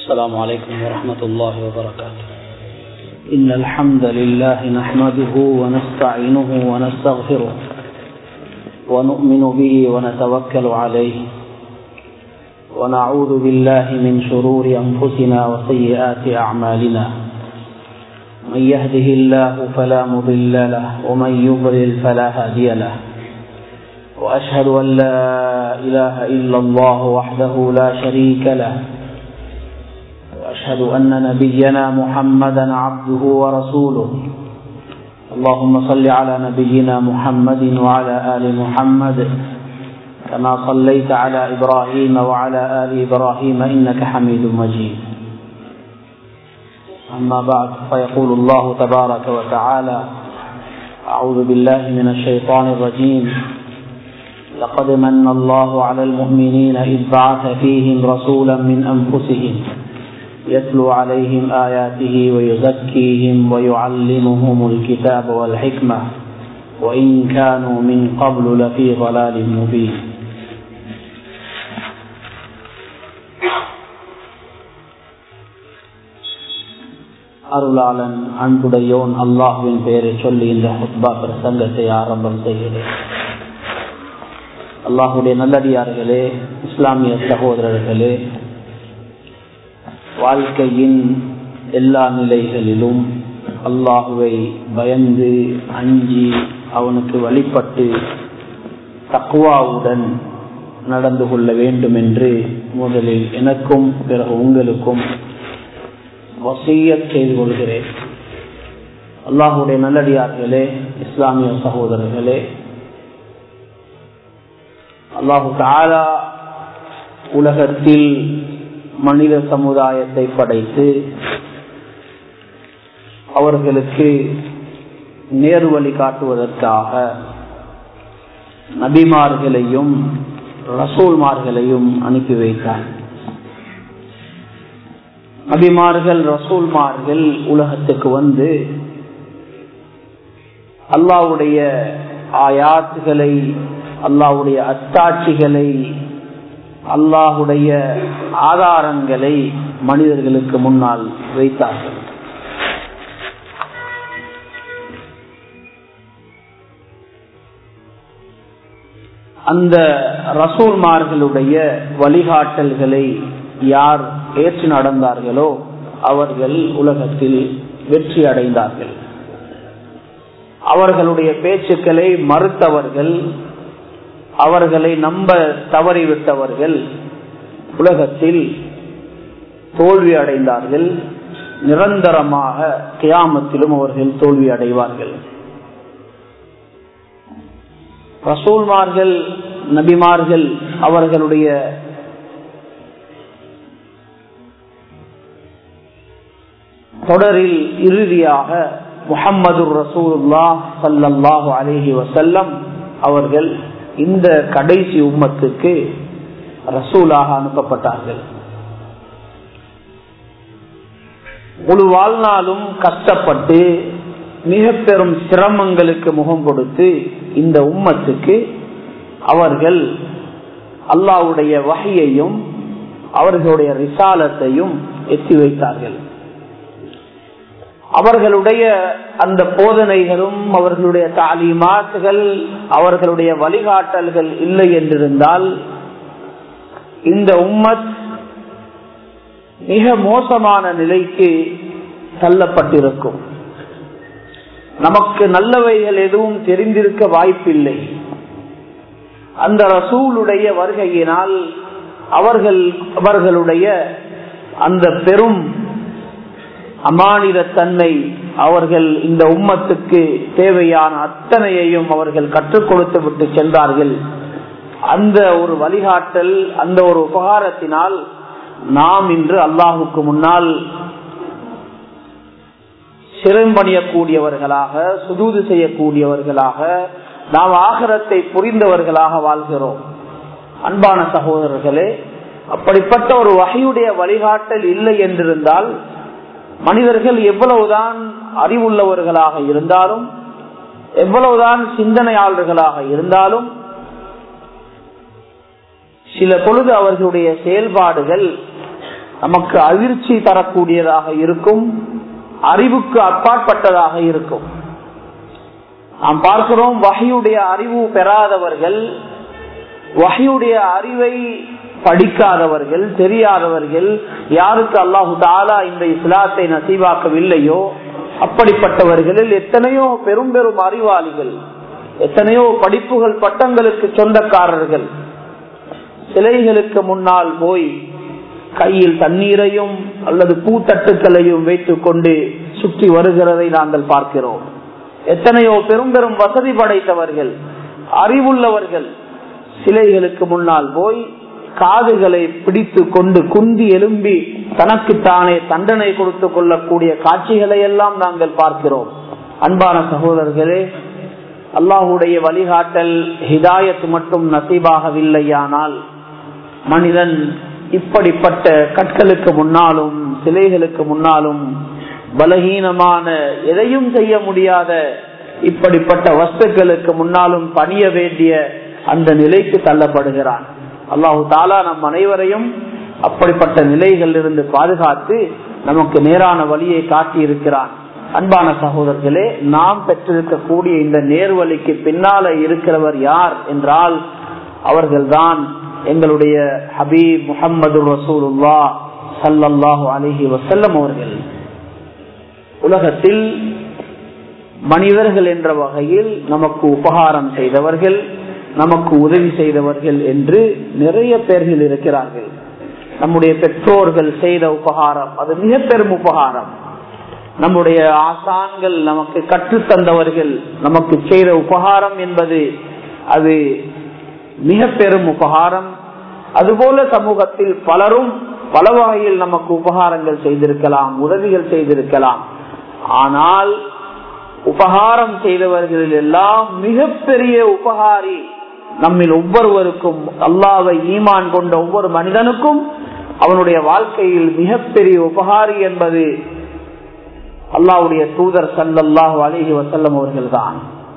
السلام عليكم ورحمة الله وبركاته إن الحمد لله نحمده ونستعينه ونستغفره ونؤمن به ونتوكل عليه ونعوذ بالله من شرور أنفسنا وسيئات أعمالنا من يهده الله فلا مضل له ومن يضلل فلا هادي له وأشهد أن لا إله إلا الله وحده لا شريك له وأشهد أن نبينا محمدا عبده ورسوله اللهم صل على نبينا محمد وعلى آل محمد كما صليت على إبراهيم وعلى آل إبراهيم إنك حميد مجيد أما بعد فيقول الله تبارك وتعالى أعوذ بالله من الشيطان الرجيم لقد من الله على المؤمنين إذ بعث فيهم رسولا من أنفسهم يتلو عليهم آياته ويزكيهم ويعلمهم الكتاب والحكمة وإن كانوا من قبل لفي ضلال مبين அருளாளன் அன்புடையோன் அல்லாஹுவின் பெயரை சொல்லி இந்த ஹுத்பா பிரசங்கத்தை ஆரம்பம் செய்கிறேன் அல்லாஹுடைய நல்லடியார்களே இஸ்லாமிய சகோதரர்களே வாழ்க்கையின் எல்லா நிலைகளிலும் அல்லாஹுவை பயந்து அஞ்சி அவனுக்கு வழிபட்டு தக்குவாவுடன் நடந்து கொள்ள வேண்டும் என்று முதலில் எனக்கும் பிறகு உங்களுக்கும் வசிய செய்து கொள்கிறேன் அல்லாஹுடைய நல்லடியார்களே இஸ்லாமிய சகோதரர்களே அல்லாஹு தாலா உலகத்தில் மனித சமுதாயத்தை படைத்து அவர்களுக்கு நேர்வழி காட்டுவதற்காக நபிமார்களையும் ரசூல்மார்களையும் அனுப்பி வைத்தார் நபிமார்கள் ரசூல்மார்கள் உலகத்துக்கு வந்து அல்லாவுடைய ஆயாத்துகளை அல்லாவுடைய அத்தாட்சிகளை அல்லாஹுடைய ஆதாரங்களை மனிதர்களுக்கு முன்னால் வைத்தார்கள் அந்த ரசூல்மார்களுடைய வழிகாட்டல்களை யார் ஏற்று நடந்தார்களோ அவர்கள் உலகத்தில் வெற்றி அடைந்தார்கள் அவர்களுடைய பேச்சுக்களை மறுத்தவர்கள் அவர்களை நம்ப தவறிவிட்டவர்கள் உலகத்தில் தோல்வி அடைந்தார்கள் நிரந்தரமாக கியாமத்திலும் அவர்கள் தோல்வி அடைவார்கள் ரசூல்மார்கள் நபிமார்கள் அவர்களுடைய தொடரில் இறுதியாக முகம்மது ரசூல்லா சல்லாஹூ அலேஹி வசல்லம் அவர்கள் இந்த கடைசி உம்மத்துக்கு ரசூலாக அனுப்பப்பட்டார்கள் முழு வாழ்நாளும் கஷ்டப்பட்டு மிக பெரும் சிரமங்களுக்கு முகம் கொடுத்து இந்த உம்மத்துக்கு அவர்கள் அல்லாவுடைய வகையையும் அவர்களுடைய ரிசாலத்தையும் எத்தி வைத்தார்கள் அவர்களுடைய அந்த போதனைகளும் அவர்களுடைய தாலிமாத்துகள் அவர்களுடைய வழிகாட்டல்கள் இல்லை என்றிருந்தால் இந்த உம்மத் மிக மோசமான நிலைக்கு தள்ளப்பட்டிருக்கும் நமக்கு நல்லவைகள் எதுவும் தெரிந்திருக்க வாய்ப்பில்லை அந்த ரசூலுடைய வருகையினால் அவர்கள் அவர்களுடைய அந்த பெரும் அமானித தன்மை அவர்கள் இந்த உம்மத்துக்கு தேவையான அத்தனையையும் அவர்கள் கற்றுக் கொடுத்து விட்டு சென்றார்கள் அந்த ஒரு வழிகாட்டல் அந்த ஒரு உபகாரத்தினால் நாம் இன்று அல்லாஹுக்கு முன்னால் சிறம்பணியக்கூடியவர்களாக சுதூது செய்யக்கூடியவர்களாக நாம் ஆகரத்தை புரிந்தவர்களாக வாழ்கிறோம் அன்பான சகோதரர்களே அப்படிப்பட்ட ஒரு வகையுடைய வழிகாட்டல் இல்லை என்றிருந்தால் மனிதர்கள் எவ்வளவுதான் அறிவுள்ளவர்களாக இருந்தாலும் எவ்வளவுதான் சிந்தனையாளர்களாக இருந்தாலும் சில பொழுது அவர்களுடைய செயல்பாடுகள் நமக்கு அதிர்ச்சி தரக்கூடியதாக இருக்கும் அறிவுக்கு அப்பாற்பட்டதாக இருக்கும் நாம் பார்க்கிறோம் வகையுடைய அறிவு பெறாதவர்கள் வகையுடைய அறிவை படிக்காதவர்கள் தெரியாதவர்கள் யாருக்கு அல்லாஹு தாலா இந்த இஸ்லாத்தை நசீவாக்கவில்லையோ அப்படிப்பட்டவர்களில் எத்தனையோ பெரும் பெரும் அறிவாளிகள் எத்தனையோ படிப்புகள் பட்டங்களுக்கு சொந்தக்காரர்கள் சிலைகளுக்கு முன்னால் போய் கையில் தண்ணீரையும் அல்லது பூத்தட்டுக்களையும் வைத்துக் கொண்டு சுற்றி வருகிறதை நாங்கள் பார்க்கிறோம் எத்தனையோ பெரும் பெரும் வசதி படைத்தவர்கள் அறிவுள்ளவர்கள் சிலைகளுக்கு முன்னால் போய் காதுகளை பிடித்து கொண்டு குந்தி எலும்பி தனக்குத்தானே தண்டனை கொடுத்து கொள்ளக்கூடிய காட்சிகளை எல்லாம் நாங்கள் பார்க்கிறோம் அன்பான சகோதரர்களே அல்லாஹுடைய வழிகாட்டல் ஹிதாயத் மட்டும் நசீபாகவில்லையானால் மனிதன் இப்படிப்பட்ட கற்களுக்கு முன்னாலும் சிலைகளுக்கு முன்னாலும் பலகீனமான எதையும் செய்ய முடியாத இப்படிப்பட்ட வஸ்துக்களுக்கு முன்னாலும் பணிய வேண்டிய அந்த நிலைக்கு தள்ளப்படுகிறான் அல்லாஹு தாலா நம் அனைவரையும் அப்படிப்பட்ட நிலைகளில் இருந்து பாதுகாத்து நமக்கு நேரான வழியை காட்டி இருக்கிறான் அன்பான சகோதரர்களே நாம் பெற்றிருக்கக்கூடிய இந்த நேர்வழிக்கு பின்னால இருக்கிறவர் யார் என்றால் அவர்கள்தான் எங்களுடைய ஹபீப் முகமது ரசூலுல்லா சல்லல்லாஹு அலிஹி வசல்லம் அவர்கள் உலகத்தில் மனிதர்கள் என்ற வகையில் நமக்கு உபகாரம் செய்தவர்கள் நமக்கு உதவி செய்தவர்கள் என்று நிறைய பேர்கள் இருக்கிறார்கள் நம்முடைய பெற்றோர்கள் செய்த உபகாரம் அது மிக பெரும் உபகாரம் நம்முடைய ஆசான்கள் நமக்கு கற்றுத்தந்தவர்கள் நமக்கு செய்த உபகாரம் என்பது அது மிக பெரும் உபகாரம் அதுபோல சமூகத்தில் பலரும் பல வகையில் நமக்கு உபகாரங்கள் செய்திருக்கலாம் உதவிகள் செய்திருக்கலாம் ஆனால் உபகாரம் செய்தவர்களில் எல்லாம் மிகப்பெரிய உபகாரி நம்மில் ஒவ்வொருவருக்கும் அல்லாவை ஈமான் கொண்ட ஒவ்வொரு மனிதனுக்கும் அவனுடைய வாழ்க்கையில் மிகப்பெரிய உபகாரி என்பது அல்லாவுடைய தூதர் சல்லல்லாஹு அலிஹி வசல்லம் அவர்கள் தான்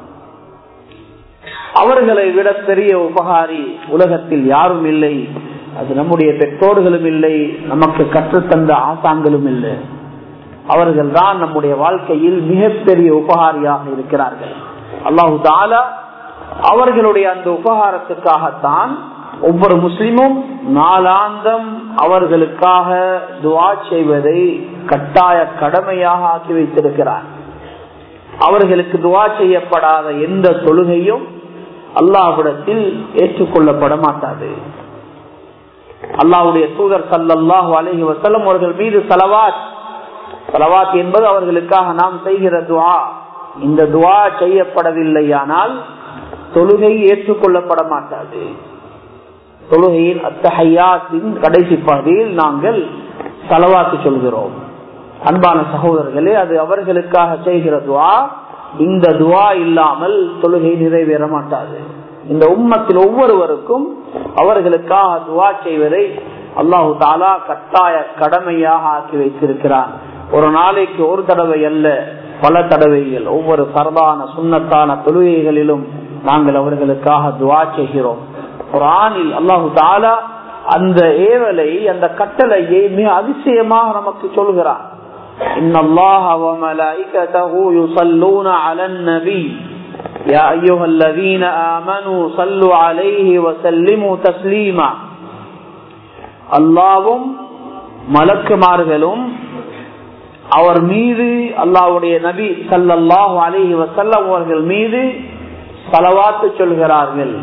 அவர்களை விட பெரிய உபகாரி உலகத்தில் யாரும் இல்லை அது நம்முடைய பெற்றோர்களும் இல்லை நமக்கு கற்றுத்தந்த ஆசாங்களும் இல்லை அவர்கள் தான் நம்முடைய வாழ்க்கையில் மிகப்பெரிய உபகாரியாக இருக்கிறார்கள் அல்லாஹு தாலா அவர்களுடைய அந்த உபகாரத்துக்காகத்தான் ஒவ்வொரு முஸ்லிமும் நாளாந்தம் அவர்களுக்காக துவா செய்வதை கட்டாய கடமையாக ஆக்கி வைத்திருக்கிறார் அவர்களுக்கு துவா செய்யப்படாத எந்த தொழுகையும் அல்லாஹ்விடத்தில் ஏற்றுக்கொள்ளப்பட மாட்டாது அல்லாஹுடைய தூதர் சல்லாஹூ அலஹி வசலம் அவர்கள் மீது சலவாத் சலவாத் என்பது அவர்களுக்காக நாம் செய்கிற துவா இந்த துவா செய்யப்படவில்லையானால் தொழுகை ஏற்றுக்கொள்ளப்பட மாட்டாது தொழுகையின் அத்தஹையாத்தின் கடைசி பகுதியில் நாங்கள் செலவாக்கி சொல்கிறோம் அன்பான சகோதரர்களே அது அவர்களுக்காக செய்கிற துவா இந்த துவா இல்லாமல் தொழுகை நிறைவேற மாட்டாது இந்த உம்மத்தில் ஒவ்வொருவருக்கும் அவர்களுக்காக துவா செய்வதை அல்லாஹு தாலா கட்டாய கடமையாக ஆக்கி வைத்திருக்கிறான் ஒரு நாளைக்கு ஒரு தடவை அல்ல பல தடவைகள் ஒவ்வொரு சரதான சுண்ணத்தான தொழுகைகளிலும் நாங்கள் அவர்களுக்காக துவா செய்கிறோம் குரானில் அல்லாஹு தாலா அந்த ஏவலை அந்த கட்டளையை மிக அதிசயமாக நமக்கு சொல்கிறான் إن الله وملائكته يصلون على النبي يا أيها الذين آمنوا صلوا عليه وسلموا تسليما அல்லாவும் மலக்குமார்களும் அவர் மீது அல்லாவுடைய நபி சல்லாஹு அலஹி வசல்லம் அவர்கள் மீது பலவாத்து சொல்கிறார்கள்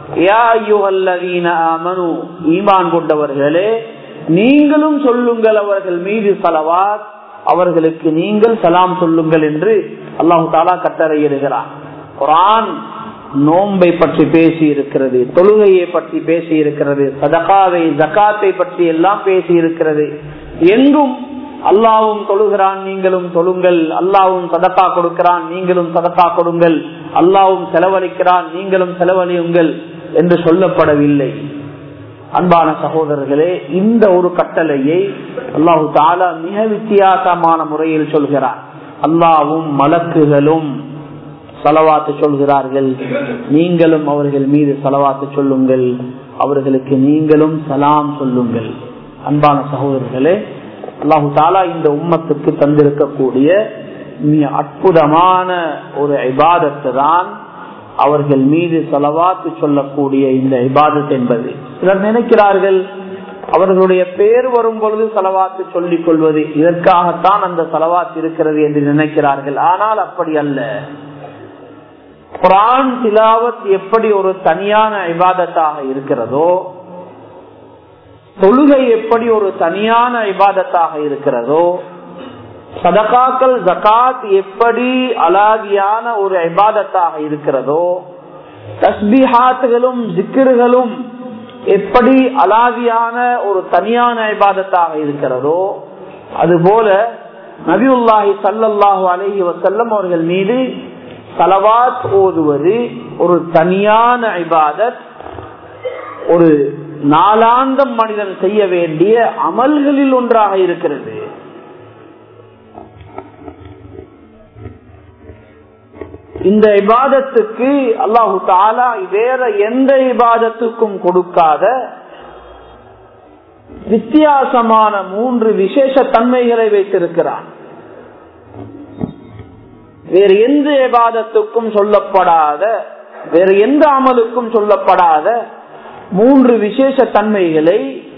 ஈமான் கொண்டவர்களே நீங்களும் சொல்லுங்கள் அவர்கள் மீது சலவாத் அவர்களுக்கு நீங்கள் சலாம் சொல்லுங்கள் என்று அல்லாஹு தாலா கட்டளையிடுகிறார் குரான் நோன்பை பற்றி பேசி இருக்கிறது தொழுகையை பற்றி பேசி இருக்கிறது சதகாவை ஜக்காத்தை பற்றி எல்லாம் பேசி இருக்கிறது எங்கும் அல்லாவும் தொழுகிறான் நீங்களும் தொழுங்கள் அல்லாவும் சதக்கா கொடுக்கிறான் நீங்களும் சதக்கா கொடுங்கள் அல்லாவும் செலவழிக்கிறான் நீங்களும் செலவழியுங்கள் என்று சொல்லப்படவில்லை அன்பான சகோதரர்களே இந்த ஒரு கட்டளையை அல்லாஹு தாலா மிக வித்தியாசமான முறையில் சொல்கிறார் அல்லாவும் மலக்குகளும் செலவாத்து சொல்கிறார்கள் நீங்களும் அவர்கள் மீது செலவாத்து சொல்லுங்கள் அவர்களுக்கு நீங்களும் சலாம் சொல்லுங்கள் அன்பான சகோதரர்களே அல்லாஹு தாலா இந்த உம்மத்துக்கு தந்திருக்கக்கூடிய மிக அற்புதமான ஒரு இபாதத்து தான் அவர்கள் மீது செலவாத்து சொல்லக்கூடிய இந்த இபாதத் என்பது சிலர் நினைக்கிறார்கள் அவர்களுடைய பேர் வரும் பொழுது செலவாத்து சொல்லிக் கொள்வது இதற்காகத்தான் அந்த செலவாத்து இருக்கிறது என்று நினைக்கிறார்கள் ஆனால் அப்படி அல்ல குரான் திலாவத் எப்படி ஒரு தனியான இபாதத்தாக இருக்கிறதோ தொழுகை எப்படி ஒரு தனியான இபாதத்தாக இருக்கிறதோ சதகாக்கள் ஜகாத் எப்படி அலாகியான ஒரு இபாதத்தாக இருக்கிறதோ தஸ்பிஹாத்துகளும் ஜிக்கிர்களும் எப்படி அலாதியான ஒரு தனியான இபாதத்தாக இருக்கிறதோ அதுபோல நபியுல்லாஹி சல்லல்லாஹு அலஹி வசல்லம் அவர்கள் மீது தலவாத் ஓதுவது ஒரு தனியான இபாதத் ஒரு நாளாந்தம் மனிதன் செய்ய வேண்டிய அமல்களில் ஒன்றாக இருக்கிறது இந்த இபாதத்துக்கு அல்லாஹு தாலா வேற எந்த இபாதத்துக்கும் கொடுக்காத வித்தியாசமான மூன்று விசேஷ தன்மைகளை வைத்திருக்கிறான் வேறு எந்த இபாதத்துக்கும் சொல்லப்படாத வேறு எந்த அமலுக்கும் சொல்லப்படாத மூன்று விசேஷ தன்மைகளை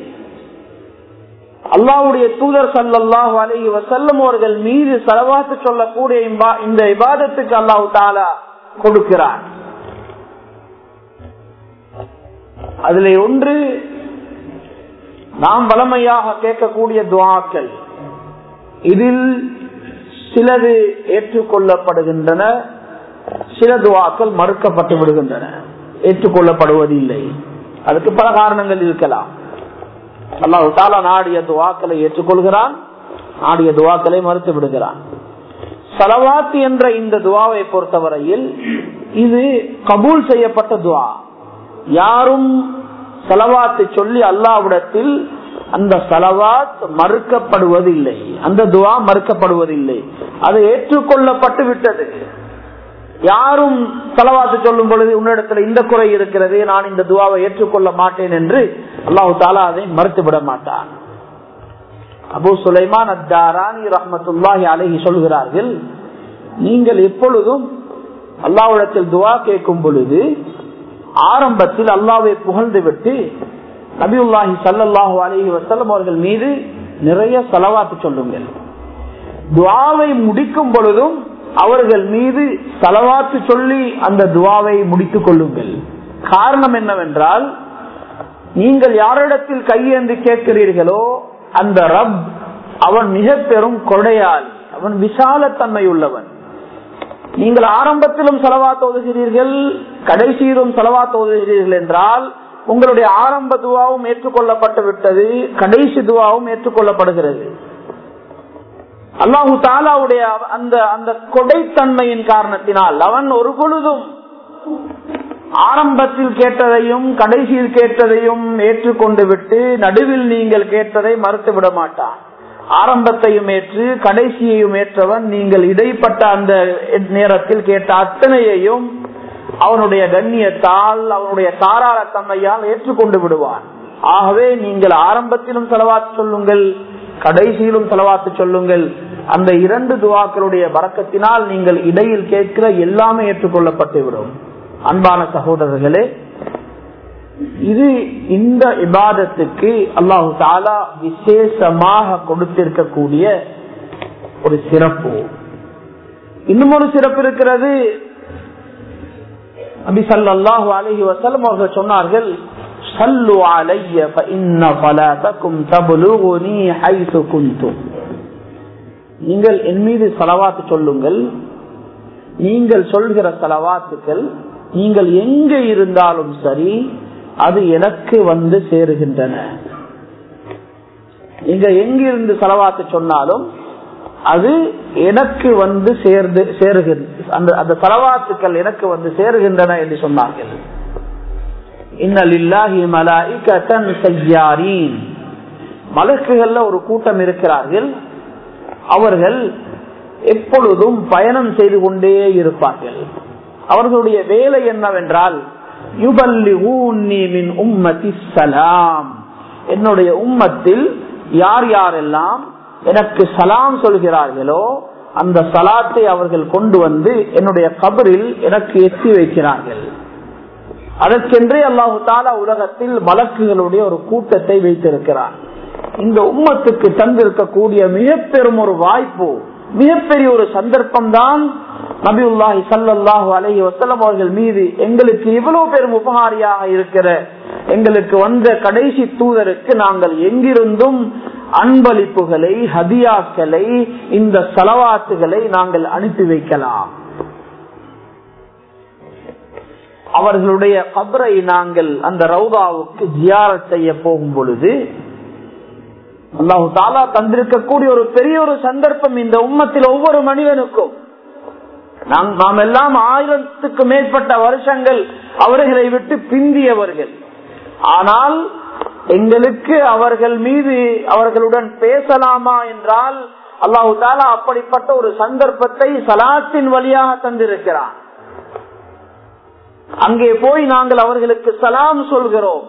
அல்லாவுடைய தூதர் சல்லாஹூ அலஹி வசல்லம் அவர்கள் மீது செலவாத்து சொல்லக்கூடிய இந்த இபாதத்துக்கு அல்லாஹு தாலா கொடுக்கிறார் அதுல ஒன்று நாம் வளமையாக கேட்கக்கூடிய துவாக்கள் இதில் சிலது ஏற்றுக்கொள்ளப்படுகின்றன சில துவாக்கள் மறுக்கப்பட்டு விடுகின்றன ஏற்றுக்கொள்ளப்படுவதில்லை அதுக்கு பல காரணங்கள் இருக்கலாம் அல்லாஹு தாலா நாடிய துவாக்களை ஏற்றுக்கொள்கிறான் நாடிய துவாக்களை மறுத்து விடுகிறான் சலவாத்து என்ற இந்த துவாவை பொறுத்தவரையில் இது கபூல் செய்யப்பட்ட துவா யாரும் செலவாத்து சொல்லி அல்லாவிடத்தில் அந்த செலவாத் மறுக்கப்படுவதில்லை அந்த துவா மறுக்கப்படுவதில்லை அது ஏற்றுக்கொள்ளப்பட்டு விட்டது யாரும் செலவாத்து சொல்லும் பொழுது உன்னிடத்துல இந்த குறை இருக்கிறது நான் இந்த துவாவை ஏற்றுக்கொள்ள மாட்டேன் என்று அல்லாஹு தாலா அதை மறுத்து விட மாட்டான் அபு சுலைமான் அத்தாரானி ரஹமத்துல்லாஹி அலஹி சொல்கிறார்கள் நீங்கள் எப்பொழுதும் அல்லாவிடத்தில் துவா கேட்கும் பொழுது ஆரம்பத்தில் அல்லாவை புகழ்ந்து விட்டு நபியுல்லாஹி சல்லாஹூ அலஹி வசல்லம் அவர்கள் மீது நிறைய செலவாத்து சொல்லுங்கள் துவாவை முடிக்கும் பொழுதும் அவர்கள் மீது செலவாத்து சொல்லி அந்த துவாவை முடித்துக் கொள்ளுங்கள் காரணம் என்னவென்றால் நீங்கள் யாரிடத்தில் கையேந்து கேட்கிறீர்களோ அந்த ரப் அவன் மிக பெரும் கொடையால் அவன் விசாலத்தன்மை உள்ளவன் நீங்கள் ஆரம்பத்திலும் செலவா தோதுகிறீர்கள் கடைசியிலும் செலவா தோதுகிறீர்கள் என்றால் உங்களுடைய ஆரம்ப துவாவும் ஏற்றுக்கொள்ளப்பட்டு விட்டது கடைசி துவாவும் ஏற்றுக்கொள்ளப்படுகிறது அல்லாஹு தாலாவுடைய அந்த அந்த கொடைத்தன்மையின் காரணத்தினால் அவன் ஒரு பொழுதும் ஆரம்பத்தில் கேட்டதையும் கடைசியில் கேட்டதையும் ஏற்றுக்கொண்டு விட்டு நடுவில் நீங்கள் கேட்டதை மறுத்து விட மாட்டான் ஆரம்பத்தையும் ஏற்று கடைசியையும் ஏற்றவன் நீங்கள் இடைப்பட்ட அந்த நேரத்தில் கேட்ட அத்தனையையும் அவனுடைய கண்ணியத்தால் அவனுடைய தாராள தன்மையால் ஏற்றுக்கொண்டு விடுவான் ஆகவே நீங்கள் ஆரம்பத்திலும் செலவாத்து சொல்லுங்கள் கடைசியிலும் செலவாத்து சொல்லுங்கள் அந்த இரண்டு துவாக்களுடைய வரக்கத்தினால் நீங்கள் இடையில் கேட்கிற எல்லாமே ஏற்றுக்கொள்ளப்பட்டு விடும் அன்பான சகோதரர்களே இது இந்த இபாதத்துக்கு அல்லாஹு தாலா விசேஷமாக கொடுத்திருக்கக்கூடிய ஒரு சிறப்பு இன்னும் ஒரு சிறப்பு இருக்கிறது அபி சல்லாஹு அலஹி வசலம் அவர்கள் சொன்னார்கள் சல்லு அலைய فإن صلاتكم تبلغني حيث كنتم நீங்கள் என் மீது செலவாத்து சொல்லுங்கள் நீங்கள் சொல்கிற செலவாத்துக்கள் நீங்கள் எங்க இருந்தாலும் சரி அது எனக்கு வந்து சேருகின்றன நீங்க எங்கிருந்து செலவாத்து சொன்னாலும் அது எனக்கு வந்து சேர்ந்து சேருகின்ற அந்த அந்த செலவாத்துக்கள் எனக்கு வந்து சேருகின்றன என்று சொன்னார்கள் இன்னலில்லாஹி மலாயிகத்தன் செய்யாரீன் மலக்குகள்ல ஒரு கூட்டம் இருக்கிறார்கள் அவர்கள் எப்பொழுதும் பயணம் செய்து கொண்டே இருப்பார்கள் அவர்களுடைய வேலை என்னவென்றால் யுபல்லி மின் உம்மதி சலாம் என்னுடைய உம்மத்தில் யார் யாரெல்லாம் எனக்கு சலாம் சொல்கிறார்களோ அந்த சலாத்தை அவர்கள் கொண்டு வந்து என்னுடைய கபரில் எனக்கு எத்தி வைக்கிறார்கள் அதற்கென்றே அல்லாஹு தாலா உலகத்தில் வழக்குகளுடைய ஒரு கூட்டத்தை வைத்திருக்கிறார் இந்த உம்மத்துக்கு தந்திருக்கக்கூடிய மிக பெரும் ஒரு வாய்ப்பு மிகப்பெரிய ஒரு சந்தர்ப்பம் தான் நபியுல்லாஹி சல்லாஹு அலஹி வசலம் அவர்கள் மீது எங்களுக்கு இவ்வளவு பெரும் உபகாரியாக இருக்கிற எங்களுக்கு வந்த கடைசி தூதருக்கு நாங்கள் எங்கிருந்தும் அன்பளிப்புகளை ஹதியாக்களை இந்த செலவாத்துகளை நாங்கள் அனுப்பி வைக்கலாம் அவர்களுடைய கபரை நாங்கள் அந்த ரவுதாவுக்கு ஜியாரத் செய்ய போகும் பொழுது அல்லாஹு தாலா தந்திருக்கக்கூடிய ஒரு பெரிய ஒரு சந்தர்ப்பம் இந்த உம்மத்தில் ஒவ்வொரு மனிதனுக்கும் நாம் எல்லாம் ஆயிரத்துக்கு மேற்பட்ட வருஷங்கள் அவர்களை விட்டு பிந்தியவர்கள் ஆனால் எங்களுக்கு அவர்கள் மீது அவர்களுடன் பேசலாமா என்றால் அல்லாஹு தாலா அப்படிப்பட்ட ஒரு சந்தர்ப்பத்தை சலாத்தின் வழியாக தந்திருக்கிறான் அங்கே போய் நாங்கள் அவர்களுக்கு சலாம் சொல்கிறோம்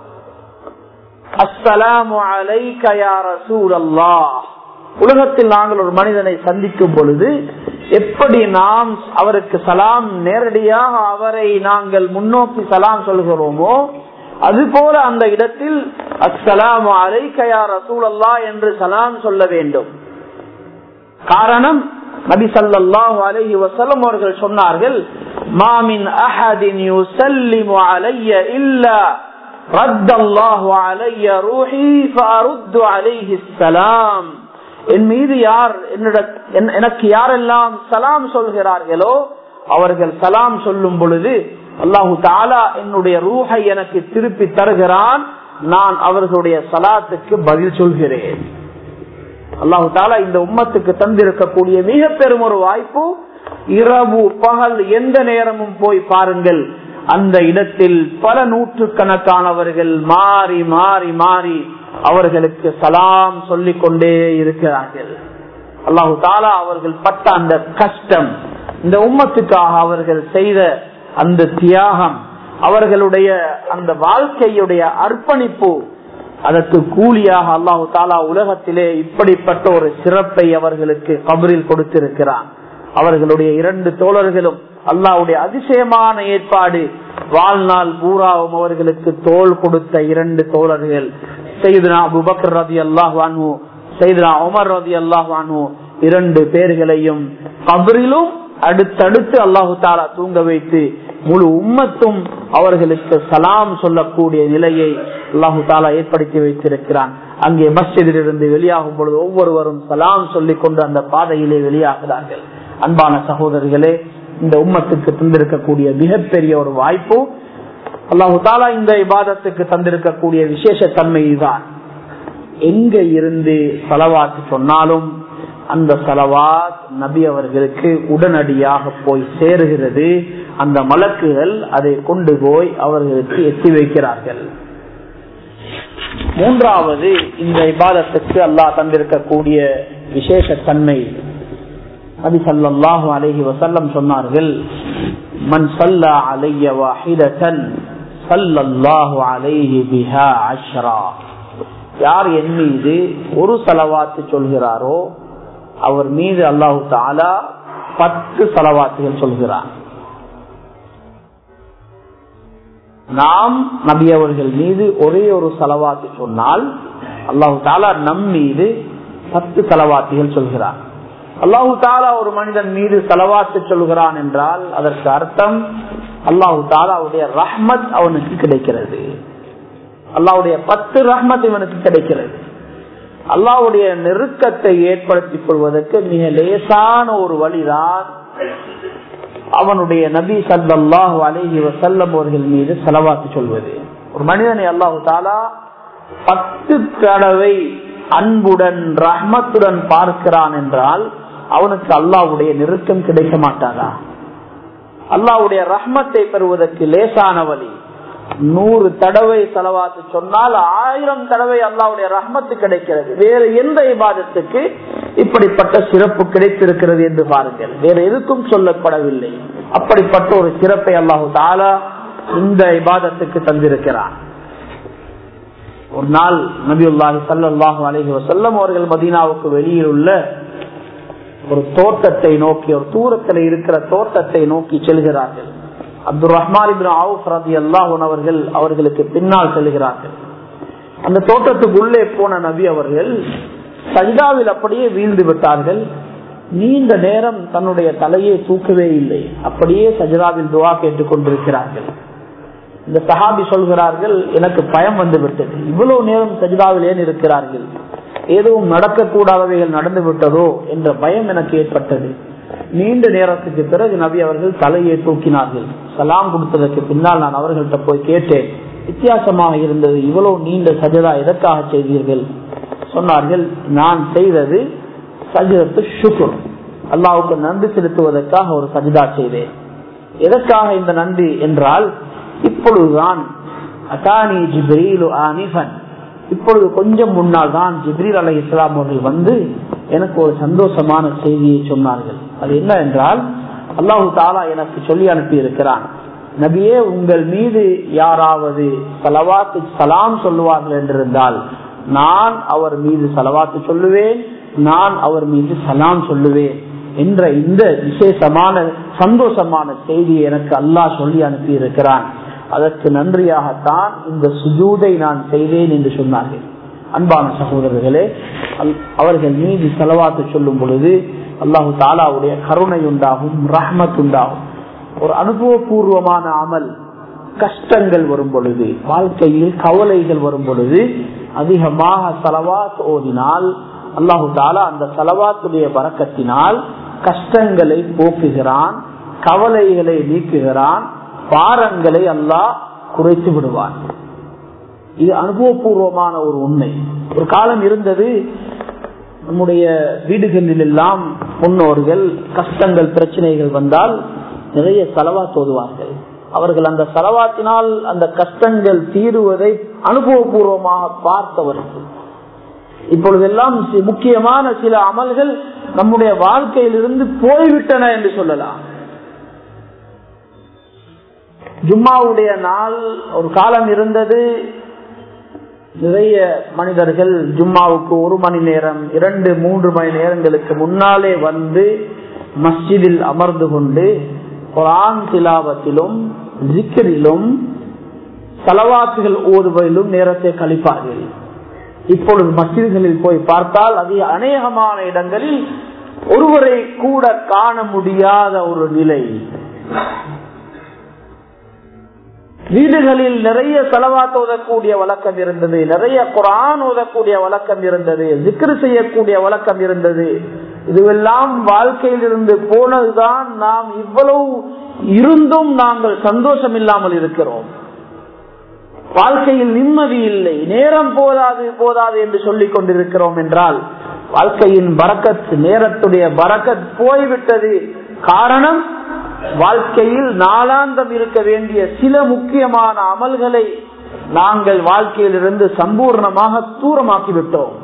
அஸ்ஸலாமு அலைக யா ரசூலல்லாஹ் உலகத்தில் நாங்கள் ஒரு மனிதனை சந்திக்கும் பொழுது எப்படி நாம் அவருக்கு சலாம் நேரடியாக அவரை நாங்கள் முன்னோக்கி சலாம் சொல்கிறோமோ அதுபோல அந்த இடத்தில் அஸ்ஸலாமு அலைக யா ரசூலல்லாஹ் என்று சலாம் சொல்ல வேண்டும் காரணம் நபி சல்லாஹு அலஹி வசலம் அவர்கள் சொன்னார்கள் மாமின் அஹதின் யுசல்லிமு அலைய இல்லா رد الله علي روحي فأرد عليه السلام என் மீது யார் எனக்கு யாரெல்லாம் சலாம் சொல்கிறார்களோ அவர்கள் சலாம் சொல்லும் பொழுது அல்லாஹு தாலா என்னுடைய ரூஹை எனக்கு திருப்பி தருகிறான் நான் அவர்களுடைய சலாத்துக்கு பதில் சொல்கிறேன் அல்லாஹு தாலா இந்த உம்மத்துக்கு தந்திருக்கக்கூடிய மிக பெரும் ஒரு வாய்ப்பு இரவு பகல் எந்த நேரமும் போய் பாருங்கள் அந்த இடத்தில் பல நூற்றுக்கணக்கானவர்கள் மாறி மாறி மாறி அவர்களுக்கு சலாம் சொல்லிக் கொண்டே இருக்கிறார்கள் அல்லாஹு தாலா அவர்கள் பட்ட அந்த கஷ்டம் இந்த உம்மத்துக்காக அவர்கள் செய்த அந்த தியாகம் அவர்களுடைய அந்த வாழ்க்கையுடைய அர்ப்பணிப்பு அதற்கு கூலியாக அல்லாஹு தாலா உலகத்திலே இப்படிப்பட்ட ஒரு சிறப்பை அவர்களுக்கு கபரில் கொடுத்திருக்கிறான் அவர்களுடைய இரண்டு தோழர்களும் அல்லாவுடைய அதிசயமான ஏற்பாடு வாழ்நாள் பூராவும் அவர்களுக்கு தோல் கொடுத்த இரண்டு தோழர்கள் செய்தனா அபுபக்கர் ரதி அல்லாஹ் வானு செய்தனா உமர் ரதி அல்லாஹ் வானு இரண்டு பேர்களையும் கபரிலும் அடுத்தடுத்து அல்லாஹு தாலா தூங்க வைத்து முழு உம்மத்தும் அவர்களுக்கு சலாம் சொல்லக்கூடிய நிலையை அல்லாஹு தாலா ஏற்படுத்தி வைத்திருக்கிறான் அங்கே மஸ்ஜிதில் இருந்து வெளியாகும் பொழுது ஒவ்வொருவரும் சலாம் சொல்லிக் கொண்டு அந்த பாதையிலே வெளியாகிறார்கள் அன்பான சகோதரர்களே இந்த உம்மத்துக்கு தந்திருக்கக்கூடிய மிகப்பெரிய ஒரு வாய்ப்பு அல்லாஹு தாலா இந்த இபாதத்துக்கு தந்திருக்கக்கூடிய விசேஷ தன்மை தான் எங்க இருந்து செலவாக்கு சொன்னாலும் அந்த செலவாத் நபி அவர்களுக்கு உடனடியாக போய் சேருகிறது அந்த மலக்குகள் அதை கொண்டு போய் அவர்களுக்கு எத்தி வைக்கிறார்கள் மூன்றாவது இந்த இபாதத்துக்கு அல்லாஹ் தந்திருக்கக்கூடிய விசேஷ தன்மை நபி சல்லாஹு அலஹி வசல்லம் சொன்னார்கள் மன் சல்லா அலைய வாஹிதன் சல்லல்லாஹு அலைஹி பிஹா அஷ்ரா யார் என் மீது ஒரு செலவாத்து சொல்கிறாரோ அவர் மீது அல்லாஹு தாலா பத்து செலவாத்துகள் சொல்கிறார் நாம் நபி அவர்கள் மீது ஒரே ஒரு செலவாத்து சொன்னால் அல்லாஹு தாலா நம் மீது பத்து செலவாத்திகள் சொல்கிறார் அல்லாஹு தாலா ஒரு மனிதன் மீது செலவாத்து சொல்கிறான் என்றால் அதற்கு அர்த்தம் அல்லாஹு தாலாவுடைய ரஹ்மத் அவனுக்கு கிடைக்கிறது அல்லாவுடைய பத்து ரஹ்மத் இவனுக்கு கிடைக்கிறது அல்லாவுடைய நெருக்கத்தை ஏற்படுத்திக் கொள்வதற்கு மிக லேசான ஒரு வழிதான் அவனுடைய நபி சல்லாஹு அலஹி வசல்லம் அவர்கள் மீது செலவாத்து சொல்வது ஒரு மனிதனை அல்லாஹு தாலா பத்து தடவை அன்புடன் ரஹ்மத்துடன் பார்க்கிறான் என்றால் அவனுக்கு அல்லாவுடைய நெருக்கம் கிடைக்க மாட்டாதா அல்லாவுடைய ரஹ்மத்தை பெறுவதற்கு லேசான வழி நூறு தடவை செலவாத்து சொன்னால் ஆயிரம் தடவை அல்லாவுடைய ரஹ்மத்து கிடைக்கிறது வேற எந்த இபாதத்துக்கு இப்படிப்பட்ட சிறப்பு கிடைத்திருக்கிறது என்று பாருங்கள் வேற எதுக்கும் சொல்லப்படவில்லை அப்படிப்பட்ட ஒரு சிறப்பை அல்லாஹு தாலா இந்த இபாதத்துக்கு தந்திருக்கிறான் ஒரு நாள் நபியுல்லாஹி சல்லாஹூ அலஹி வசல்லம் அவர்கள் மதீனாவுக்கு வெளியில் உள்ள ஒரு தோட்டத்தை நோக்கி ஒரு தூரத்தில் இருக்கிற தோட்டத்தை நோக்கி செல்கிறார்கள் அப்துல் ரஹ்மான் ரதி அல்லாஹன் அவர்கள் அவர்களுக்கு பின்னால் செல்கிறார்கள் அந்த தோட்டத்துக்குள்ளே போன நபி அவர்கள் சஜிதாவில் அப்படியே வீழ்ந்து விட்டார்கள் நீண்ட நேரம் தன்னுடைய தலையை தூக்கவே இல்லை அப்படியே சஜிதாவில் துவா கேட்டுக் கொண்டிருக்கிறார்கள் இந்த சஹாபி சொல்கிறார்கள் எனக்கு பயம் வந்து விட்டது இவ்வளவு நேரம் சஜிதாவில் ஏன் இருக்கிறார்கள் எதுவும் நடக்கக்கூடாதவைகள் நடந்து விட்டதோ என்ற பயம் எனக்கு ஏற்பட்டது நீண்ட நேரத்துக்கு பிறகு நபி அவர்கள் தலையை தூக்கினார்கள் சலாம் கொடுத்ததற்கு பின்னால் நான் அவர்கள்ட்ட போய் கேட்டேன் வித்தியாசமாக இருந்தது இவ்வளவு நீண்ட சஜதா எதற்காக செய்தீர்கள் சொன்னார்கள் நான் செய்தது சஜிதத்து சுக்குர் அல்லாவுக்கு நன்றி செலுத்துவதற்காக ஒரு சஜிதா செய்தேன் எதற்காக இந்த நன்றி என்றால் இப்பொழுதுதான் அகானி ஜிப்ரீலு ஆனிஃபன் இப்பொழுது கொஞ்சம் முன்னால் தான் ஜிப்ரீல் அலை இஸ்லாம் அவர்கள் வந்து எனக்கு ஒரு சந்தோஷமான செய்தியை சொன்னார்கள் அது என்ன என்றால் அல்லாஹு தாலா எனக்கு சொல்லி அனுப்பி இருக்கிறான் நபியே உங்கள் மீது யாராவது சலவாத்து சலாம் சொல்லுவார்கள் என்றிருந்தால் நான் அவர் மீது சலவாத்து சொல்லுவேன் நான் அவர் மீது சலாம் சொல்லுவேன் என்ற இந்த விசேஷமான சந்தோஷமான செய்தியை எனக்கு அல்லாஹ் சொல்லி அனுப்பி இருக்கிறான் அதற்கு நன்றியாகத்தான் இந்த சுஜூதை நான் செய்தேன் என்று சொன்னார்கள் அன்பான சகோதரர்களே அவர்கள் மீது செலவாத்து சொல்லும் பொழுது அல்லாஹு தாலாவுடைய கருணை உண்டாகும் ரஹ்மத் உண்டாகும் ஒரு அனுபவபூர்வமான அமல் கஷ்டங்கள் வரும் பொழுது வாழ்க்கையில் கவலைகள் வரும் பொழுது அதிகமாக செலவாத் ஓதினால் அல்லாஹு தாலா அந்த செலவாத்துடைய வரக்கத்தினால் கஷ்டங்களை போக்குகிறான் கவலைகளை நீக்குகிறான் பாரங்களை அல்லாஹ் குறைத்து விடுவான் இது அனுபவபூர்வமான ஒரு உண்மை ஒரு காலம் இருந்தது நம்முடைய வீடுகளில் எல்லாம் முன்னோர்கள் கஷ்டங்கள் பிரச்சனைகள் வந்தால் நிறைய செலவா தோதுவார்கள் அவர்கள் அந்த செலவாத்தினால் அந்த கஷ்டங்கள் தீருவதை அனுபவபூர்வமாக பார்த்தவர்கள் இப்பொழுதெல்லாம் முக்கியமான சில அமல்கள் நம்முடைய வாழ்க்கையிலிருந்து போய்விட்டன என்று சொல்லலாம் ஜும்மாவுடைய நாள் ஒரு காலம் இருந்தது நிறைய மனிதர்கள் ஜும்மாவுக்கு ஒரு மணி நேரம் இரண்டு மூன்று மணி நேரங்களுக்கு முன்னாலே வந்து மஸ்ஜிதில் அமர்ந்து கொண்டு குரான் திலாவத்திலும் ஜிக்கரிலும் தலவாத்துகள் ஓதுவதிலும் நேரத்தை கழிப்பார்கள் இப்பொழுது மஸ்ஜிதுகளில் போய் பார்த்தால் அது அநேகமான இடங்களில் ஒருவரை கூட காண முடியாத ஒரு நிலை வீடுகளில் நிறைய செலவாத்து ஓதக்கூடிய வழக்கம் இருந்தது நிறைய குரான் ஓதக்கூடிய வழக்கம் இருந்தது ஜிக்ரு செய்யக்கூடிய வழக்கம் இருந்தது இதுவெல்லாம் வாழ்க்கையில் இருந்து போனதுதான் நாம் இவ்வளவு இருந்தும் நாங்கள் சந்தோஷம் இல்லாமல் இருக்கிறோம் வாழ்க்கையில் நிம்மதி இல்லை நேரம் போதாது போதாது என்று சொல்லிக் கொண்டிருக்கிறோம் என்றால் வாழ்க்கையின் பறக்கத் நேரத்துடைய பறக்கத் போய்விட்டது காரணம் வாழ்க்கையில் நாளாந்தம் இருக்க வேண்டிய சில முக்கியமான அமல்களை நாங்கள் வாழ்க்கையில் இருந்து சம்பூர்ணமாக தூரமாக்கி விட்டோம்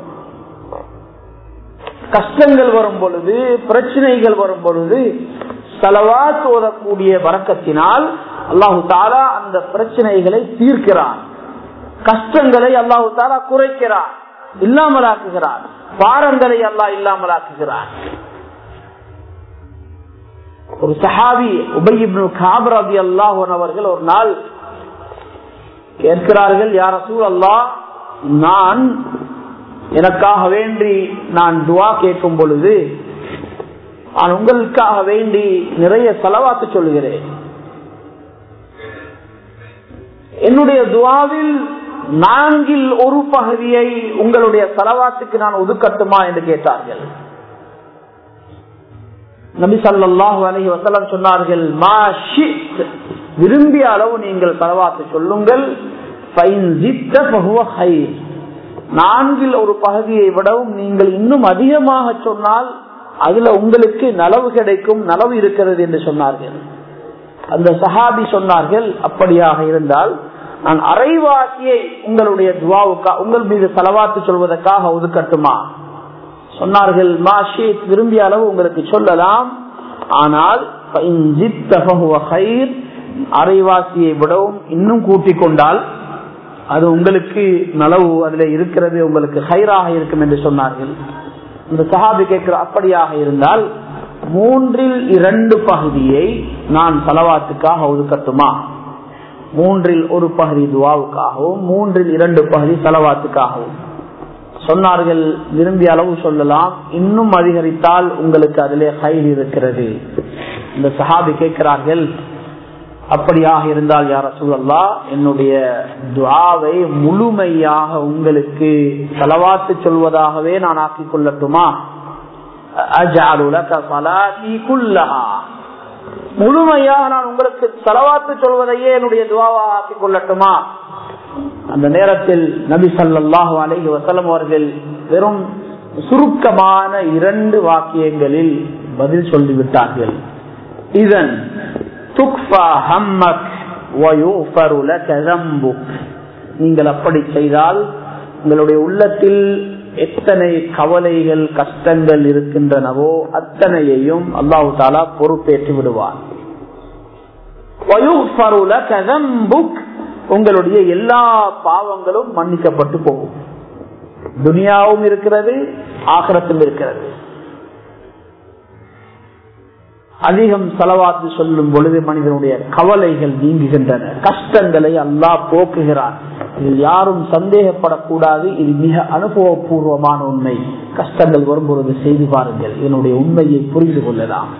கஷ்டங்கள் வரும் பொழுது பிரச்சனைகள் வரும் பொழுது செலவா ஓதக்கூடிய வரக்கத்தினால் அல்லாஹு தாலா அந்த பிரச்சனைகளை தீர்க்கிறான் கஷ்டங்களை அல்லாஹு தாலா குறைக்கிறான் இல்லாமலாக்குகிறான் பாரங்களை அல்லாஹ் இல்லாமலாக்குகிறான் ஒரு சஹாபி உபயிப்னு காபரதி அல்லாஹன் அவர்கள் ஒரு நாள் கேட்கிறார்கள் யார சூழ் அல்லாஹ் நான் எனக்காக வேண்டி நான் துவா கேட்கும் பொழுது நான் உங்களுக்காக வேண்டி நிறைய செலவாத்து சொல்கிறேன் என்னுடைய துவாவில் நான்கில் ஒரு பகுதியை உங்களுடைய செலவாத்துக்கு நான் ஒதுக்கட்டுமா என்று கேட்டார்கள் நபி சல்லாஹூ அலஹி வசலம் சொன்னார்கள் விரும்பிய அளவு நீங்கள் செலவாத்து சொல்லுங்கள் நான்கில் ஒரு பகுதியை விடவும் நீங்கள் இன்னும் அதிகமாக சொன்னால் அதுல உங்களுக்கு நலவு கிடைக்கும் நலவு இருக்கிறது என்று சொன்னார்கள் அந்த சஹாபி சொன்னார்கள் அப்படியாக இருந்தால் நான் அரைவாசியை உங்களுடைய துவாவுக்கா உங்கள் மீது செலவாத்து சொல்வதற்காக ஒதுக்கட்டுமா சொன்னார்கள் மாஷீத் விரும்பிய அளவு உங்களுக்கு சொல்லலாம் ஆனால் அரைவாசியை விடவும் இன்னும் கூட்டிக் கொண்டால் அது உங்களுக்கு நலவு அதுல இருக்கிறது உங்களுக்கு ஹைராக இருக்கும் என்று சொன்னார்கள் இந்த சஹாபி கேட்கிற அப்படியாக இருந்தால் மூன்றில் இரண்டு பகுதியை நான் செலவாத்துக்காக ஒதுக்கட்டுமா மூன்றில் ஒரு பகுதி துவாவுக்காகவும் மூன்றில் இரண்டு பகுதி செலவாத்துக்காகவும் சொன்னார்கள் விரும்பிய அளவு சொல்லலாம் இன்னும் அதிகரித்தால் உங்களுக்கு அதிலே ஹைல் இருக்கிறது இந்த சஹாபி கேட்கிறார்கள் அப்படியாக இருந்தால் யார சூழல்லா என்னுடைய துவாவை முழுமையாக உங்களுக்கு செலவாத்து சொல்வதாகவே நான் ஆக்கிக் கொள்ளட்டுமா முழுமையாக நான் உங்களுக்கு செலவாத்து சொல்வதையே என்னுடைய துவாவாக ஆக்கிக் கொள்ளட்டுமா அந்த நேரத்தில் நபி சல்லாஹு அலைஹி வசலம் அவர்கள் வெறும் சுருக்கமான இரண்டு வாக்கியங்களில் பதில் சொல்லிவிட்டார்கள் இதன் நீங்கள் அப்படி செய்தால் உங்களுடைய உள்ளத்தில் எத்தனை கவலைகள் கஷ்டங்கள் இருக்கின்றனவோ அத்தனையையும் அல்லாஹு தாலா பொறுப்பேற்று விடுவார் உங்களுடைய எல்லா பாவங்களும் மன்னிக்கப்பட்டு போகும் துனியாவும் இருக்கிறது ஆகரத்தும் இருக்கிறது அதிகம் செலவாத்து சொல்லும் பொழுது மனிதனுடைய கவலைகள் நீங்குகின்றன கஷ்டங்களை அல்லா போக்குகிறான் இதில் யாரும் சந்தேகப்படக்கூடாது இது மிக அனுபவபூர்வமான உண்மை கஷ்டங்கள் வரும்பொழுது செய்து பாருங்கள் இதனுடைய உண்மையை புரிந்து கொள்ளலாம்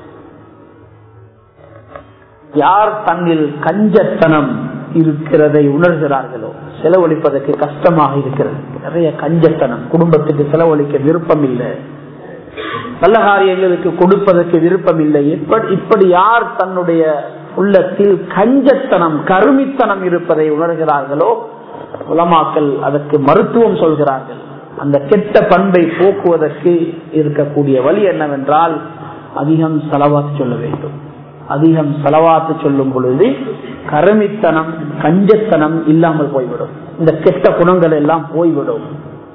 யார் தங்கில் கஞ்சத்தனம் இருக்கிறதை உணர்கிறார்களோ செலவழிப்பதற்கு கஷ்டமாக இருக்கிறது நிறைய கஞ்சத்தனம் குடும்பத்துக்கு செலவழிக்க விருப்பம் இல்லை நல்ல காரியங்களுக்கு கொடுப்பதற்கு விருப்பம் இல்லை இப்படி யார் தன்னுடைய உள்ளத்தில் கஞ்சத்தனம் கருமித்தனம் இருப்பதை உணர்கிறார்களோ உலமாக்கள் அதற்கு மருத்துவம் சொல்கிறார்கள் அந்த கெட்ட பண்பை போக்குவதற்கு இருக்கக்கூடிய வழி என்னவென்றால் அதிகம் செலவாத்து சொல்ல வேண்டும் அதிகம் செலவாத்து சொல்லும் பொழுது கருமித்தனம் கஞ்சத்தனம் இல்லாமல் போய்விடும் இந்த கெட்ட குணங்கள் எல்லாம் போய்விடும்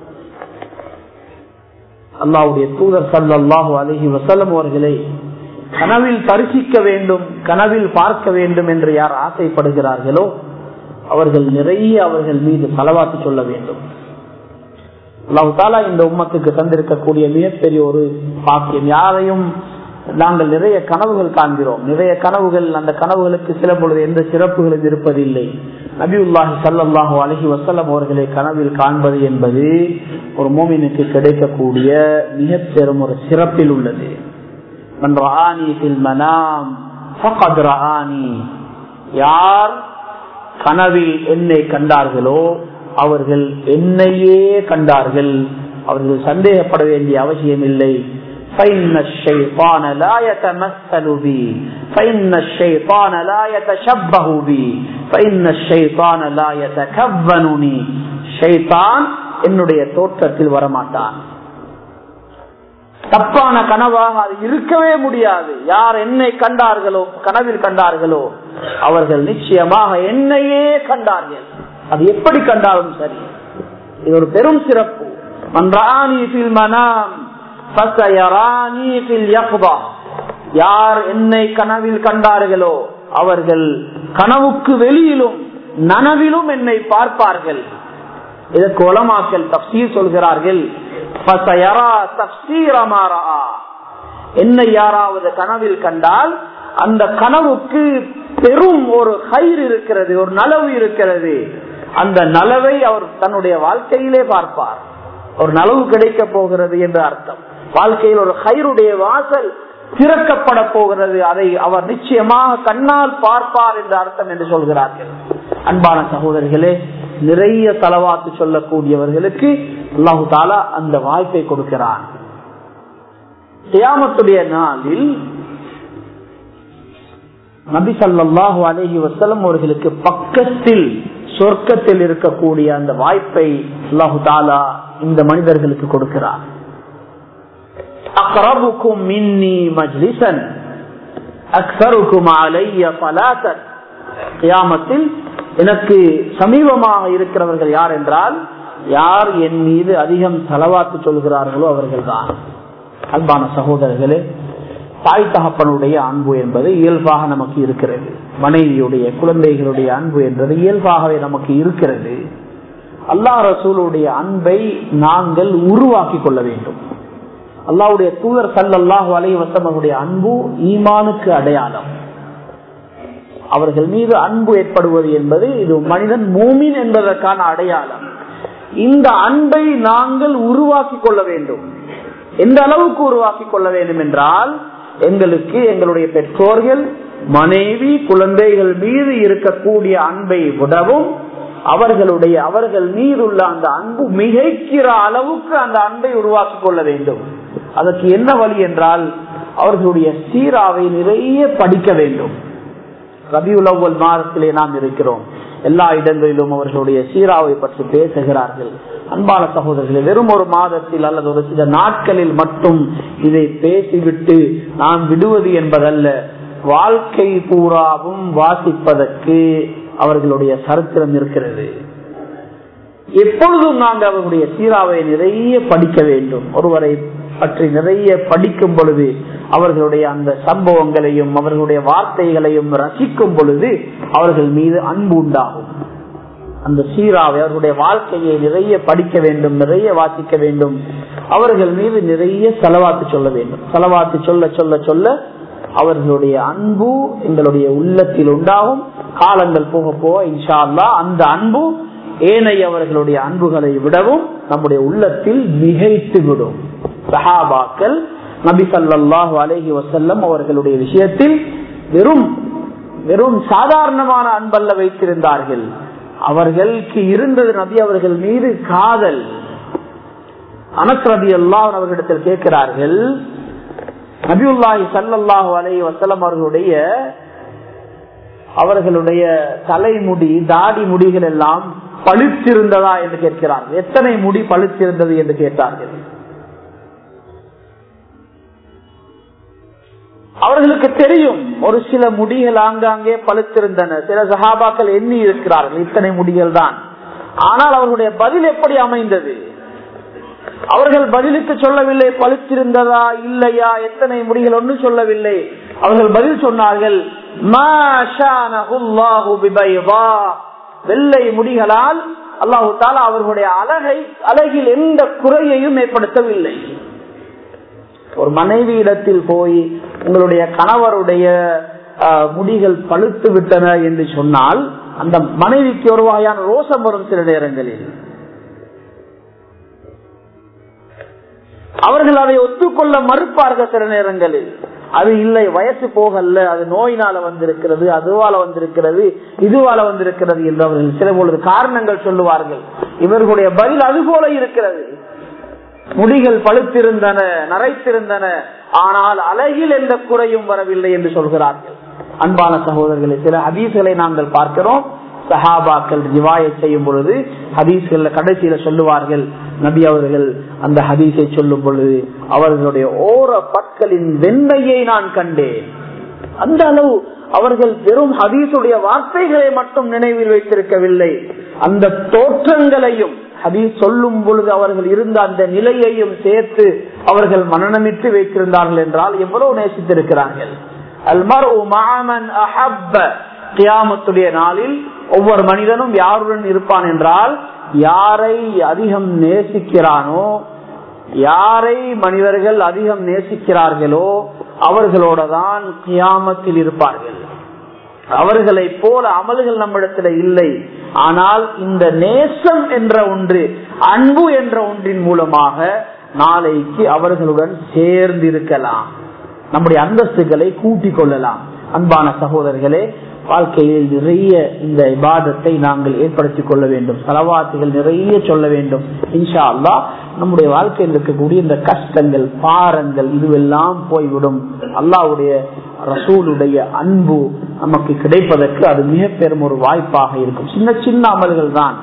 அல்லாவுடைய தூதர் சல்லாஹு அலஹி வசலம் அவர்களை கனவில் தரிசிக்க வேண்டும் கனவில் பார்க்க வேண்டும் என்று யார் ஆசைப்படுகிறார்களோ அவர்கள் நிறைய அவர்கள் மீது செலவாத்து சொல்ல வேண்டும் அல்லாஹு தாலா இந்த உம்மத்துக்கு தந்திருக்கக்கூடிய மிகப்பெரிய ஒரு பாக்கியம் யாரையும் நாங்கள் நிறைய கனவுகள் காண்கிறோம் நிறைய கனவுகள் அந்த கனவுகளுக்கு சில பொழுது எந்த சிறப்புகளும் இருப்பதில்லை நபியுல்லாஹி சல்லாஹு அலஹி வசல்லம் அவர்களை கனவில் காண்பது என்பது ஒரு மோமினுக்கு கிடைக்கக்கூடிய மிக பெரும் ஒரு சிறப்பில் உள்ளது யார் கனவில் என்னை கண்டார்களோ அவர்கள் என்னையே கண்டார்கள் அவர்கள் சந்தேகப்பட வேண்டிய அவசியம் இல்லை فإن الشيطان لا يتمثل بي فإن الشيطان لا يتشبه بي فإن الشيطان لا يتكبنني ஷைத்தான் என்னுடைய தோற்றத்தில் வரமாட்டான் தப்பான கனவாக அது இருக்கவே முடியாது யார் என்னை கண்டார்களோ கனவில் கண்டார்களோ அவர்கள் நிச்சயமாக என்னையே கண்டார்கள் அது எப்படி கண்டாலும் சரி இது ஒரு பெரும் சிறப்பு மனாம் யார் என்னை கனவில் கண்டார்களோ அவர்கள் கனவுக்கு வெளியிலும் நனவிலும் என்னை பார்ப்பார்கள் இதற்கு உலமாக்கல் தப்சீர் சொல்கிறார்கள் என்னை யாராவது கனவில் கண்டால் அந்த கனவுக்கு பெரும் ஒரு கயிறு இருக்கிறது ஒரு நலவு இருக்கிறது அந்த நலவை அவர் தன்னுடைய வாழ்க்கையிலே பார்ப்பார் ஒரு நலவு கிடைக்க போகிறது என்று அர்த்தம் வாழ்க்கையில் ஒரு கயிறுடைய வாசல் திறக்கப்பட போகிறது அதை அவர் நிச்சயமாக கண்ணால் பார்ப்பார் என்ற அர்த்தம் என்று சொல்கிறார்கள் அன்பான சகோதரிகளே நிறைய தலவாத்து சொல்லக்கூடியவர்களுக்கு அல்லாஹு தாலா அந்த வாய்ப்பை கொடுக்கிறான் தியாமத்துடைய நாளில் நபி சல்லாஹூ அலஹி வசலம் அவர்களுக்கு பக்கத்தில் சொர்க்கத்தில் இருக்கக்கூடிய அந்த வாய்ப்பை அல்லாஹு தாலா இந்த மனிதர்களுக்கு கொடுக்கிறார் அக்ரபுக்கும் மின்னி மஜ்லிசன் அக்சருக்கும் அலைய பலாசன் கியாமத்தில் எனக்கு சமீபமாக இருக்கிறவர்கள் யார் என்றால் யார் என் மீது அதிகம் செலவாத்து சொல்கிறார்களோ அவர்கள் தான் அன்பான சகோதரர்களே தாய் தகப்பனுடைய அன்பு என்பது இயல்பாக நமக்கு இருக்கிறது மனைவியுடைய குழந்தைகளுடைய அன்பு என்பது இயல்பாகவே நமக்கு இருக்கிறது அல்லாஹ் ரசூலுடைய அன்பை நாங்கள் உருவாக்கி கொள்ள வேண்டும் அல்லாவுடைய தூதர் சல்லாஹூ அலை வசமனுடைய அன்பு ஈமானுக்கு அடையாளம் அவர்கள் மீது அன்பு ஏற்படுவது என்பது இது மனிதன் மூமின் என்பதற்கான அடையாளம் இந்த அன்பை நாங்கள் உருவாக்கி கொள்ள வேண்டும் எந்த அளவுக்கு உருவாக்கி கொள்ள வேண்டும் என்றால் எங்களுக்கு எங்களுடைய பெற்றோர்கள் மனைவி குழந்தைகள் மீது இருக்கக்கூடிய அன்பை விடவும் அவர்களுடைய அவர்கள் மீது உள்ள அந்த அன்பு மிகைக்கிற அளவுக்கு அந்த அன்பை உருவாக்கி கொள்ள வேண்டும் அதற்கு என்ன வழி என்றால் அவர்களுடைய சீராவை நிறைய படிக்க வேண்டும் ரபி உலவல் மாதத்திலே நாம் இருக்கிறோம் எல்லா இடங்களிலும் அவர்களுடைய சீராவை பற்றி பேசுகிறார்கள் அன்பான சகோதரர்களே வெறும் ஒரு மாதத்தில் அல்லது ஒரு சில நாட்களில் மட்டும் இதை பேசிவிட்டு நாம் விடுவது என்பதல்ல வாழ்க்கை பூராவும் வாசிப்பதற்கு அவர்களுடைய சரித்திரம் இருக்கிறது எப்பொழுதும் நாங்கள் அவர்களுடைய சீராவை நிறைய படிக்க வேண்டும் ஒருவரை பற்றி நிறைய படிக்கும் பொழுது அவர்களுடைய அந்த சம்பவங்களையும் அவர்களுடைய வார்த்தைகளையும் ரசிக்கும் பொழுது அவர்கள் மீது அன்பு உண்டாகும் அந்த சீராவை அவர்களுடைய வாழ்க்கையை நிறைய படிக்க வேண்டும் நிறைய வாசிக்க வேண்டும் அவர்கள் மீது நிறைய செலவாத்து சொல்ல வேண்டும் செலவாத்து சொல்ல சொல்ல சொல்ல அவர்களுடைய அன்பு எங்களுடைய உள்ளத்தில் உண்டாகும் காலங்கள் போக போக இன்ஷா அல்லா அந்த அன்பு ஏனைய அவர்களுடைய அன்புகளை விடவும் நம்முடைய உள்ளத்தில் மிகைத்து விடும் சஹாபாக்கள் நபி சல்லாஹு அலஹி வசல்லம் அவர்களுடைய விஷயத்தில் வெறும் வெறும் சாதாரணமான அன்பல்ல வைத்திருந்தார்கள் அவர்களுக்கு இருந்தது நபி அவர்கள் மீது காதல் அனஸ்ரதி அல்லாஹ் அவர்களிடத்தில் கேட்கிறார்கள் நபியுல்லாஹி சல்லாஹூ அலை வசலம் அவர்களுடைய அவர்களுடைய தலைமுடி தாடி முடிகள் எல்லாம் பழுத்திருந்ததா என்று கேட்கிறார்கள் எத்தனை முடி பழுத்திருந்தது என்று கேட்டார்கள் அவர்களுக்கு தெரியும் ஒரு சில முடிகள் ஆங்காங்கே பழுத்திருந்தன சில சகாபாக்கள் எண்ணி இருக்கிறார்கள் இத்தனை முடிகள் தான் ஆனால் அவர்களுடைய பதில் எப்படி அமைந்தது அவர்கள் பதிலுக்கு சொல்லவில்லை பழுத்திருந்ததா இல்லையா எத்தனை முடிகள் ஒன்றும் சொல்லவில்லை அவர்கள் பதில் சொன்னார்கள் வெள்ளை முடிகளால் அல்லாஹு தாலா அவர்களுடைய அழகை அழகில் எந்த குறையையும் ஏற்படுத்தவில்லை ஒரு மனைவி இடத்தில் போய் உங்களுடைய கணவருடைய முடிகள் பழுத்து விட்டன என்று சொன்னால் அந்த மனைவிக்கு ஒரு வகையான ரோசம் வரும் சில நேரங்களில் அவர்கள் அதை ஒத்துக்கொள்ள மறுப்பார்கள் சில நேரங்களில் அது இல்லை வயசு போகல அது நோயினால வந்திருக்கிறது அதுவால வந்திருக்கிறது இதுவால வந்திருக்கிறது என்று அவர்கள் சில பொழுது காரணங்கள் சொல்லுவார்கள் இவர்களுடைய பதில் அது போல இருக்கிறது முடிகள் பழுத்திருந்தன நரைத்திருந்தன ஆனால் அழகில் எந்த குறையும் வரவில்லை என்று சொல்கிறார்கள் அன்பான சகோதரர்களை சில ஹதீஸ்களை நாங்கள் பார்க்கிறோம் சஹாபாக்கள் ரிவாய செய்யும் பொழுது ஹதீஸ்கள் கடைசியில சொல்லுவார்கள் நபி அவர்கள் அந்த ஹதீஸை சொல்லும் பொழுது அவர்களுடைய ஓர பற்களின் வெண்மையை நான் கண்டேன் அந்த அளவு அவர்கள் வெறும் ஹதீஸுடைய வார்த்தைகளை மட்டும் நினைவில் வைத்திருக்கவில்லை அந்த தோற்றங்களையும் ஹதீஸ் சொல்லும் பொழுது அவர்கள் இருந்த அந்த நிலையையும் சேர்த்து அவர்கள் மனநமிட்டு வைத்திருந்தார்கள் என்றால் எவ்வளவு நேசித்திருக்கிறார்கள் அல்மர் மாமன் அஹப்ப கியாமத்துடைய நாளில் ஒவ்வொரு மனிதனும் யாருடன் இருப்பான் என்றால் யாரை அதிகம் நேசிக்கிறானோ யாரை மனிதர்கள் அதிகம் நேசிக்கிறார்களோ அவர்களோட தான் கியாமத்தில் இருப்பார்கள் அவர்களை போல அமல்கள் நம்மிடத்துல இல்லை ஆனால் இந்த நேசம் என்ற ஒன்று அன்பு என்ற ஒன்றின் மூலமாக நாளைக்கு அவர்களுடன் சேர்ந்திருக்கலாம் நம்முடைய அந்தஸ்துகளை கூட்டிக் கொள்ளலாம் அன்பான சகோதரர்களே வாழ்க்கையில் நிறைய இந்த இபாதத்தை நாங்கள் ஏற்படுத்திக் கொள்ள வேண்டும் செலவாத்துகள் நிறைய சொல்ல வேண்டும் இன்ஷா அல்லா நம்முடைய வாழ்க்கையில் இருக்கக்கூடிய இந்த கஷ்டங்கள் பாரங்கள் இதுவெல்லாம் போய்விடும் அல்லாவுடைய ரசூலுடைய அன்பு நமக்கு கிடைப்பதற்கு அது மிக பெரும் ஒரு வாய்ப்பாக இருக்கும் சின்ன சின்ன அமல்கள் தான்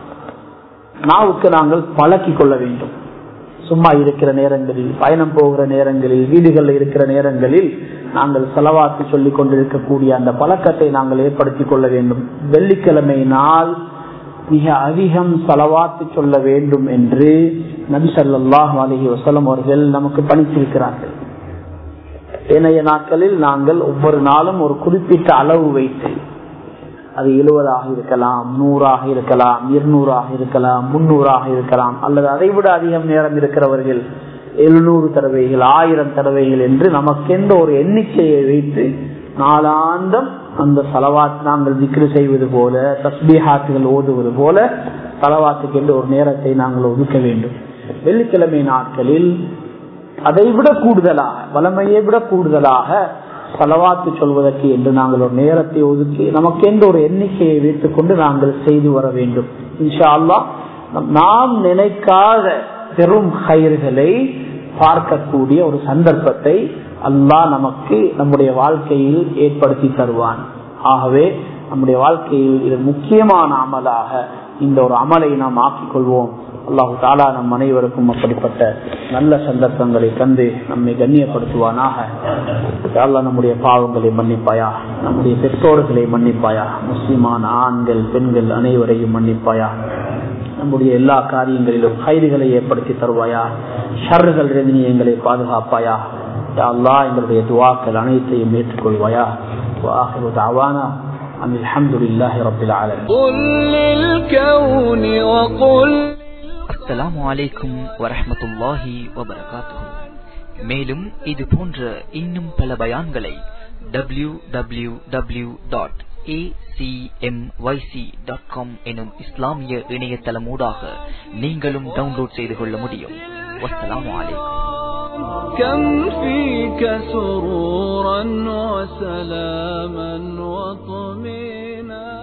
நாவுக்கு நாங்கள் பழக்கி கொள்ள வேண்டும் சும்மா இருக்கிற நேரங்களில் பயணம் போகிற நேரங்களில் வீடுகளில் இருக்கிற நேரங்களில் நாங்கள் செலவாக்கி சொல்லிக் கொண்டிருக்கக்கூடிய அந்த பழக்கத்தை நாங்கள் ஏற்படுத்திக் கொள்ள வேண்டும் வெள்ளிக்கிழமை நாள் மிக அதிகம் செலவாத்து சொல்ல வேண்டும் என்று நபி சல்லாஹ் அலஹி வசலம் அவர்கள் நமக்கு பணித்திருக்கிறார்கள் ஏனைய நாட்களில் நாங்கள் ஒவ்வொரு நாளும் ஒரு குறிப்பிட்ட அளவு வைத்து அது எழுபதாக இருக்கலாம் நூறாக இருக்கலாம் இருநூறாக இருக்கலாம் முன்னூறாக இருக்கலாம் அல்லது அதை விட அதிகம் நேரம் இருக்கிறவர்கள் எழுநூறு தடவைகள் ஆயிரம் தடவைகள் என்று நமக்கெந்த ஒரு எண்ணிக்கையை வைத்து நாளாந்தம் அந்த சலவாத் நாங்கள் திக்ரு செய்வது போல தஸ்பீஹாத்துகள் ஓதுவது போல சலவாத்துக்கு என்று ஒரு நேரத்தை நாங்கள் ஒதுக்க வேண்டும் வெள்ளிக்கிழமை நாட்களில் அதை விட கூடுதலாக வளமையை விட கூடுதலாக செலவாத்து சொல்வதற்கு என்று நாங்கள் ஒரு நேரத்தை ஒதுக்கி நமக்கென்று ஒரு எண்ணிக்கையை வைத்துக் கொண்டு நாங்கள் செய்து வர வேண்டும் இன்ஷா அல்லா நாம் நினைக்காத பெரும் கயிறுகளை பார்க்கக்கூடிய ஒரு சந்தர்ப்பத்தை அல்லாஹ் நமக்கு நம்முடைய வாழ்க்கையில் ஏற்படுத்தி தருவான் ஆகவே நம்முடைய வாழ்க்கையில் இது முக்கியமான அமலாக இந்த ஒரு அமலை நாம் ஆக்கிக் கொள்வோம் அல்லாஹு தாலா நம் அனைவருக்கும் அப்படிப்பட்ட நல்ல சந்தர்ப்பங்களை தந்து நம்மை கண்ணியப்படுத்துவானாக அல்லா நம்முடைய பாவங்களை மன்னிப்பாயா நம்முடைய பெற்றோர்களை மன்னிப்பாயா முஸ்லிமான ஆண்கள் பெண்கள் அனைவரையும் மன்னிப்பாயா நம்முடைய எல்லா காரியங்களிலும் கைதுகளை ஏற்படுத்தி தருவாயா ஷர்றுகள் இருந்து நீ எங்களை பாதுகாப்பாயா அல்லா எங்களுடைய துவாக்கள் அனைத்தையும் ஏற்றுக்கொள்வாயா வாஹிரு தாவானா أن الحمد لله رب العالمين قل للكون وقل அஸ்ஸலாமு அலைக்கும் வரஹ்மத்துல்லாஹி வபரகாத்துஹு மேலும் இது போன்ற இன்னும் பல பயான்களை டபிள்யூ டபிள்யூ டபிள்யூ டாட் எனும் இஸ்லாமிய இணையதளமூடாக நீங்களும் டவுன்லோட் செய்து கொள்ள முடியும் வஸ்ஸலாமு அலைக்கும் كم فيك سرورا وسلاما وطمينا